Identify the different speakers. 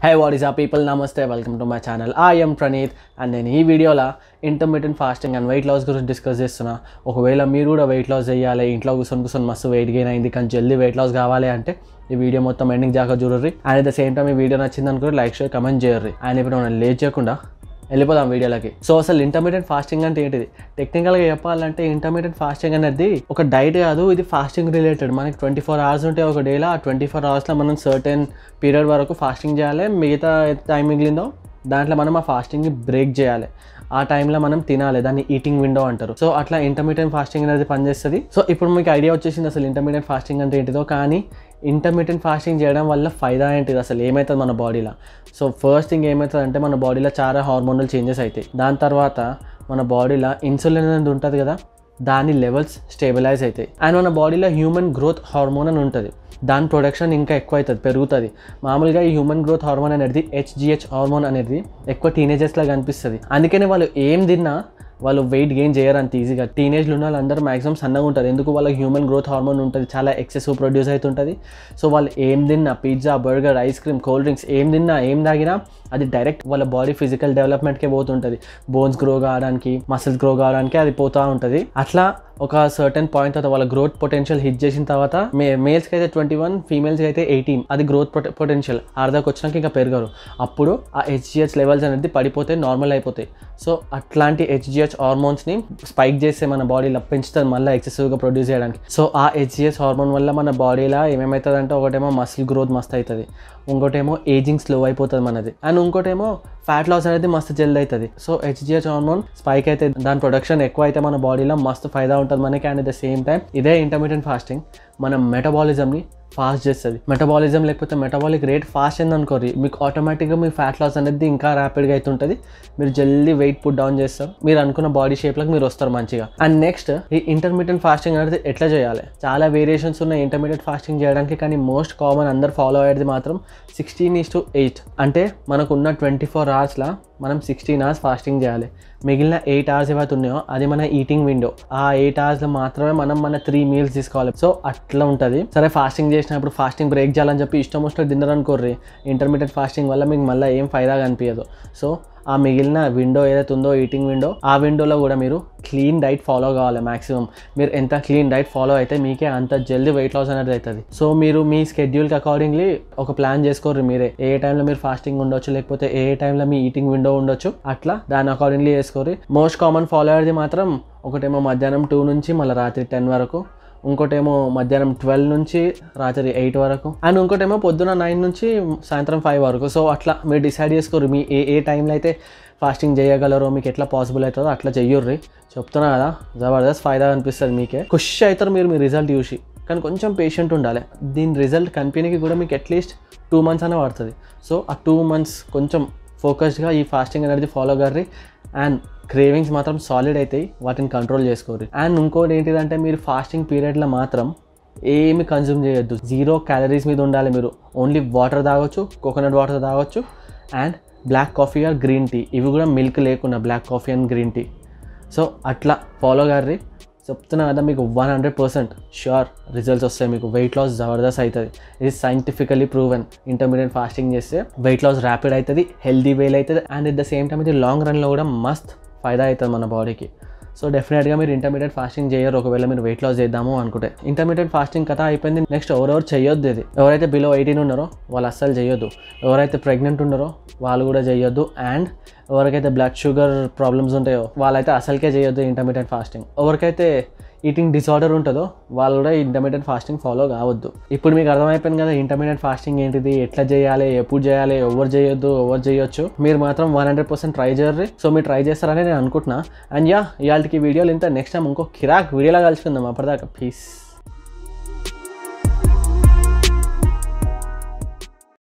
Speaker 1: high what is a people నమస్తే welcome to my channel I am Praneeth and నేను ఈ వీడియోలో intermediate fasting and weight loss గురించి discuss చేస్తున్నా ఒకవేళ మీరు కూడా వెయిట్ లాస్ చేయాలి ఇంట్లో కూర్చొని కూర్చొని మస్తు వెయిట్ గెయిన్ అయింది కానీ జల్దీ వెయిట్ లాస్ కావాలి అంటే ఈ వీడియో మొత్తం ఎండింగ్ దాకా చూడర్రి and at the same time ఈ వీడియో నచ్చింది అనుకో లైక్ షేర్ కమెంట్ చేయర్రి అండ్ ఇప్పుడు మనం లేట్ చేయకుండా వెళ్ళిపోదాం వీడియోలకి సో అసలు ఇంటర్మీడియట్ ఫాస్టింగ్ అంటే ఏంటిది టెక్నికల్గా చెప్పాలంటే ఇంటర్మీడియట్ ఫాస్టింగ్ అనేది ఒక డైట్ కాదు ఇది ఫాస్టింగ్ రిలేటెడ్ మనకి ట్వంటీ ఫోర్ అవర్స్ ఉంటే ఒక డేలో ఆ ట్వంటీ ఫోర్ అవర్స్లో మనం సర్టెన్ పీరియడ్ వరకు ఫాస్టింగ్ చేయాలి మిగతా టైం మిగిలిందో దాంట్లో మనం ఆ ఫాస్టింగ్ని బ్రేక్ చేయాలి ఆ టైంలో మనం తినాలి దాన్ని ఈటింగ్ విండో అంటారు సో అట్లా ఇంటర్మీడియట్ ఫాస్టింగ్ అనేది పనిచేస్తుంది సో ఇప్పుడు మీకు ఐడియా వచ్చేసింది అసలు ఇంటర్మీడియట్ ఫాస్టింగ్ అంటే ఏంటిదో కానీ ఇంటర్మీడియట్ ఫాస్టింగ్ చేయడం వల్ల ఫైదా ఏంటిది అసలు ఏమవుతుంది మన బాడీలో సో ఫస్ట్ థింగ్ ఏమవుతుంది అంటే మన బాడీలో చాలా హార్మోనల్ చేంజెస్ అవుతాయి దాని తర్వాత మన బాడీలో ఇన్సులిన్ అనేది ఉంటుంది కదా దాని లెవెల్స్ స్టేబిలైజ్ అవుతాయి అండ్ మన బాడీలో హ్యూమన్ గ్రోత్ హార్మోన్ అని ఉంటుంది దాని ప్రొడక్షన్ ఇంకా ఎక్కువ అవుతుంది పెరుగుతుంది మామూలుగా ఈ హ్యూమన్ గ్రోత్ హార్మోన్ అనేది హెచ్జిహెచ్ హార్మోన్ అనేది ఎక్కువ టీనేజర్స్లో కనిపిస్తుంది అందుకనే వాళ్ళు ఏం తిన్నా వాళ్ళు వెయిట్ గెయిన్ చేయరు అంత ఈజీగా టీనేజ్లో ఉన్న వాళ్ళందరూ మాక్సిమం సన్నగా ఉంటారు ఎందుకు వాళ్ళకి హ్యూమన్ గ్రోత్ హార్మోన్ ఉంటుంది చాలా ఎక్సెసివ్ ప్రొడ్యూస్ అవుతుంటుంది సో వాళ్ళు ఏం తిన్నా pizza burger ice cream cold drinks ఏం తిన్నా ఏం తాగినా అది డైరెక్ట్ వాళ్ళ బాడీ ఫిజికల్ డెవలప్మెంట్కే పోతుంటుంది బోన్స్ గ్రో కావడానికి మసిల్స్ గ్రో కావడానికి అది పోతూ ఉంటుంది అట్లా ఒక సర్టెన్ పాయింట్ తర్వాత వాళ్ళ గ్రోత్ పొటెన్షియల్ హిట్ చేసిన తర్వాత మే మేల్స్కి అయితే ట్వంటీ వన్ ఫీమేల్స్కి అయితే ఎయిటీన్ అది గ్రోత్ పొటెన్షియల్ అర్ధకు వచ్చినాక ఇంకా పెరగరు అప్పుడు ఆ హెచ్జిహెచ్ లెవెల్స్ అనేది పడిపోతే నార్మల్ అయిపోతాయి సో అట్లాంటి హెచ్జిహెచ్ హార్మోన్స్ని స్పైక్ చేస్తే మన బాడీలో పెంచుతుంది మళ్ళీ ఎక్సెసివ్గా ప్రొడ్యూస్ చేయడానికి సో ఆ హెచ్జిహెచ్ హార్మోన్ వల్ల మన బాడీలో ఏమేమవుతుంది అంటే ఒకటేమో మసిల్ గ్రోత్ మస్తు అవుతుంది ఇంకోటేమో ఏజింగ్ స్లో అయిపోతుంది మనది అండ్ ఇంకోటేమో ఫ్యాట్ లాస్ అనేది మస్తు జల్ది అవుతుంది సో హెచ్జిహెచ్ హార్మోన్ స్పైక్ అయితే దాని ప్రొడక్షన్ ఎక్కువ అయితే మన బాడీలో మస్తు ఫైదా ఉంటుంది మనకి and at the same time ఇదే ఇంటర్మీడియట్ ఫాస్టింగ్ మన మెటబాలిజంని ఫాస్ట్ చేస్తుంది మెటబాలిజం లేకపోతే మెటబాలిక్ రేట్ ఫాస్ట్ అయింది అనుకోరి మీకు ఆటోమేటిక్గా మీ ఫ్యాట్ లాస్ అనేది ఇంకా ర్యాపిడ్గా అవుతుంటుంది మీరు జల్దీ వెయిట్ పుట్ డౌన్ చేస్తారు మీరు అనుకున్న బాడీ షేప్లోకి మీరు వస్తారు మంచిగా అండ్ నెక్స్ట్ ఈ ఇంటర్మీడియట్ ఫాస్టింగ్ అనేది ఎట్లా చేయాలి చాలా వేరియేషన్స్ ఉన్నాయి ఇంటర్మీడియట్ ఫాస్టింగ్ చేయడానికి కానీ మోస్ట్ కామన్ అందరు ఫాలో అయ్యేది మాత్రం సిక్స్టీన్ ఈస్ టు ఎయిట్ అంటే మనకున్న ట్వంటీ ఫోర్ అవర్స్లో మనం సిక్స్టీన్ అవర్స్ ఫాస్టింగ్ చేయాలి మిగిలిన ఎయిట్ అవర్స్ ఏవైతే ఉన్నాయో అది మన ఈటింగ్ విండో ఆ ఎయిట్ అవర్స్లో మాత్రమే మనం మన త్రీ మీల్స్ తీసుకోవాలి సో అట్లా ఉంటుంది సరే ఫాస్టింగ్ చేసినప్పుడు ఫాస్టింగ్ బ్రేక్ చేయాలని చెప్పి ఇష్టం వచ్చినట్టు డిన్నర్ అనుకోర్రి ఇంటర్మీడియట్ ఫాస్టింగ్ వల్ల మీకు మళ్ళీ ఏం ఫైదా కనిపించదు సో ఆ మిగిలిన విండో ఏదైతే ఉందో ఈటింగ్ విండో ఆ విండోలో కూడా మీరు క్లీన్ డైట్ ఫాలో కావాలి మాక్సిమం మీరు ఎంత క్లీన్ డైట్ ఫాలో అయితే మీకే అంత జల్దీ వెయిట్ లాస్ అనేది అవుతుంది సో మీరు మీ స్కెడ్యూల్కి అకార్డింగ్లీ ఒక ప్లాన్ చేసుకోరు మీరే ఏ టైంలో మీరు ఫాస్టింగ్ ఉండొచ్చు లేకపోతే ఏ టైంలో మీ ఈటింగ్ విండో ఉండొచ్చు అట్లా దాన్ని అకార్డింగ్లీ చేసుకోరు మోస్ట్ కామన్ ఫాలో అయ్యేది మాత్రం ఒకటేమో మధ్యాహ్నం టూ నుంచి మళ్ళీ రాత్రి టెన్ వరకు ఇంకోటేమో మధ్యాహ్నం ట్వెల్వ్ నుంచి రాత్రి ఎయిట్ వరకు అండ్ ఇంకోటేమో పొద్దున నైన్ నుంచి సాయంత్రం ఫైవ్ వరకు సో అట్లా మీరు డిసైడ్ చేసుకోరు మీ ఏ ఏ టైంలో అయితే ఫాస్టింగ్ చేయగలరో మీకు ఎట్లా పాసిబుల్ అవుతుందో అట్లా చెయ్యుర్రి చెప్తున్నా కదా జబర్దస్త్ ఫైదా అనిపిస్తుంది మీకే ఖుషి అవుతారు మీరు మీ రిజల్ట్ చూసి కానీ కొంచెం పేషెంట్ ఉండాలి దీని రిజల్ట్ కనిపించడానికి కూడా మీకు అట్లీస్ట్ టూ మంత్స్ అనే పడుతుంది సో ఆ టూ మంత్స్ కొంచెం ఫోకస్డ్గా ఈ ఫాస్టింగ్ అనేది ఫాలో కర్రి అండ్ క్రేవింగ్స్ మాత్రం సాలిడ్ అవుతాయి వాటిని కంట్రోల్ చేసుకోరు అండ్ ఇంకోటి ఏంటిదంటే మీరు ఫాస్టింగ్ పీరియడ్లో మాత్రం ఏమి కన్జ్యూమ్ చేయొద్దు జీరో క్యాలరీస్ మీద ఉండాలి మీరు ఓన్లీ వాటర్ తాగొచ్చు కోకోనట్ వాటర్ తాగొచ్చు and black coffee or green tea ఇవి కూడా మిల్క్ లేకుండా black coffee and green tea so అట్లా ఫాలో గారి చెప్తున్నా కదా మీకు one hundred percent sure results వస్తాయి మీకు వెయిట్ లాస్ జబర్దస్త్ అవుతుంది ఇది సైంటిఫికలీ ప్రూవెన్ ఇంటర్మీడియట్ ఫాస్టింగ్ చేస్తే వెయిట్ లాస్ ర్యాపిడ్ అవుతుంది హెల్దీ వేల్ అవుతుంది and at the same time ఇది లాంగ్ రన్లో కూడా మస్త్ ఫైదా అవుతుంది మన బాడీకి సో డెఫినెట్గా మీరు ఇంటర్మీడియట్ ఫాస్టింగ్ చేయరు ఒకవేళ మీరు వెయిట్ లాస్ చేద్దాము అనుకుంటే ఇంటర్మీడియట్ ఫాస్టింగ్ కథ అయిపోయింది నెక్స్ట్ ఎవరెవరు చేయొద్దు ఇది ఎవరైతే బిలో ఎయిటీన్ ఉన్నారో వాళ్ళు అస్సలు చేయొద్దు ఎవరైతే ప్రెగ్నెంట్ ఉన్నారో వాళ్ళు కూడా చేయొద్దు అండ్ ఎవరికైతే బ్లడ్ షుగర్ ప్రాబ్లమ్స్ ఉంటాయో వాళ్ళైతే అసలుకే చేయొద్దు ఇంటర్మీడియట్ ఫాస్టింగ్ ఎవరికైతే ఈటింగ్ డిసార్డర్ ఉంటుందో వాళ్ళు కూడా ఇంటర్మీడియట్ ఫాస్టింగ్ ఫాలో కావద్దు ఇప్పుడు మీకు అర్థమైపోయింది కదా ఇంటర్మీడియట్ ఫాస్టింగ్ ఏంటిది ఎట్లా చేయాలి ఎప్పుడు చేయాలి ఎవరు చేయొద్దు ఎవరు చేయొచ్చు మీరు మాత్రం వన్ హండ్రెడ్ పర్సెంట్ ట్రై చేయరు సో మీరు ట్రై చేస్తారని నేను అనుకుంటున్నా అండ్ యా ఇవాళకి వీడియోలు ఇంత నెక్స్ట్ టైం ఇంకో కిరాక్ వీడియోలా కలుసుకుందాం అప్పటిదాకా పీస్